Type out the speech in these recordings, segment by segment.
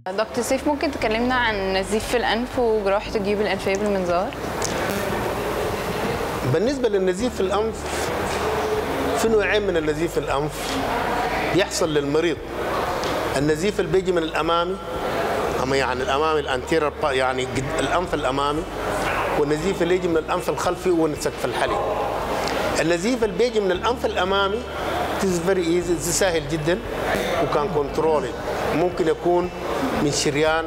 دكتور سيف ممكن تكلمنا عن نزيف في الانف وجراحه الجيوب الانفيه بالمنظار بالنسبه للنزيف في الانف في نوعين من النزيف في الانف بيحصل للمريض النزيف اللي بيجي من الامامي اما يعني الامامي الانتيرر يعني قد- الانف الامامي والنزيف اللي يجي من الانف الخلفي هو سقف الحلق النزيف اللي بيجي من الانف الامامي is very easy سهل جدا وكان كنترول ممكن يكون من شريان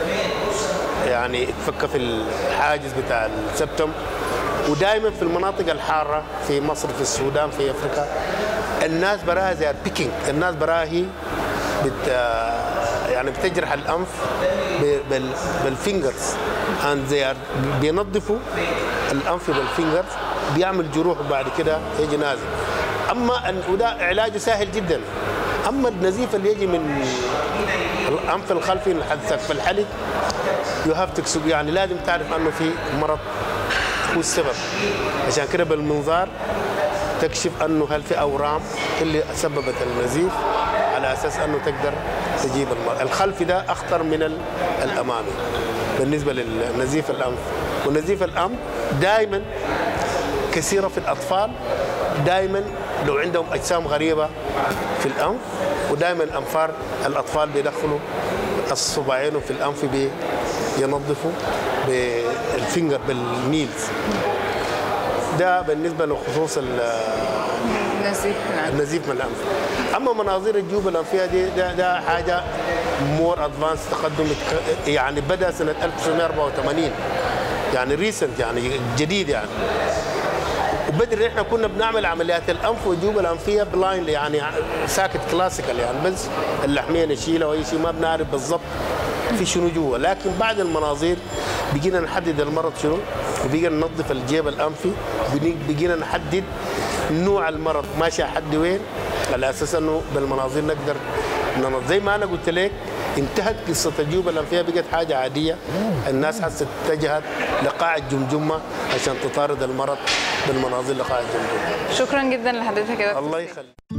يعني اتفك في الحاجز بتاع السبتم ودائما في المناطق الحاره في مصر في السودان في افريقيا الناس براها زي بيكينج الناس براها هي بت يعني بتجرح الانف ب- بال بالفينجرز and they are بينظفوا الانف بالفينجرز بيعمل جروح وبعد كده يجي نازل اما ال- وده علاجه سهل جدا اما النزيف اللي يجي من الانف الخلفي لحد سقف الحلق يو هاف تكسب يعني لازم تعرف انه في مرض هو السبب عشان كده بالمنظار تكشف انه هل في اورام اللي سببت النزيف على اساس انه تقدر تجيب المرض الخلفي ده اخطر من ال- الامامي بالنسبه للنزيف الانف ونزيف الانف دائما كثيره في الاطفال دائما لو عندهم اجسام غريبه في الانف ودائما انفار الاطفال بيدخلوا الصباعين في الانف بينظفوا بالفينجر بالنيلز ده بالنسبه لخصوص ال- نزيف في الانف النزيف من الانف اما مناظير الجيوب الانفيه دي ده, ده حاجه مور ادفانس تقدم اتك- يعني بدا سنه 1984 يعني ريسنت يعني جديد يعني وبدري احنا كنا بنعمل عمليات الانف والجيوب الانفيه بلايند يعني ساكت كلاسيكال يعني بس اللحميه نشيلها واي شيء ما بنعرف بالضبط في شنو جوا لكن بعد المناظير بقينا نحدد المرض شنو وبقينا ننظف الجيب الانفي بني- بقينا نحدد نوع المرض ماشي حد وين على اساس انه بالمناظير نقدر ننظف زي ما انا قلت لك انتهت قصه الجيوب الانفيه بقت حاجه عاديه الناس حست اتجهت لقاع الجمجمه عشان تطارد المرض بالمناظير لقاع الجمجمه شكرا جدا لحضرتك يا دكتور الله سيف. يخليك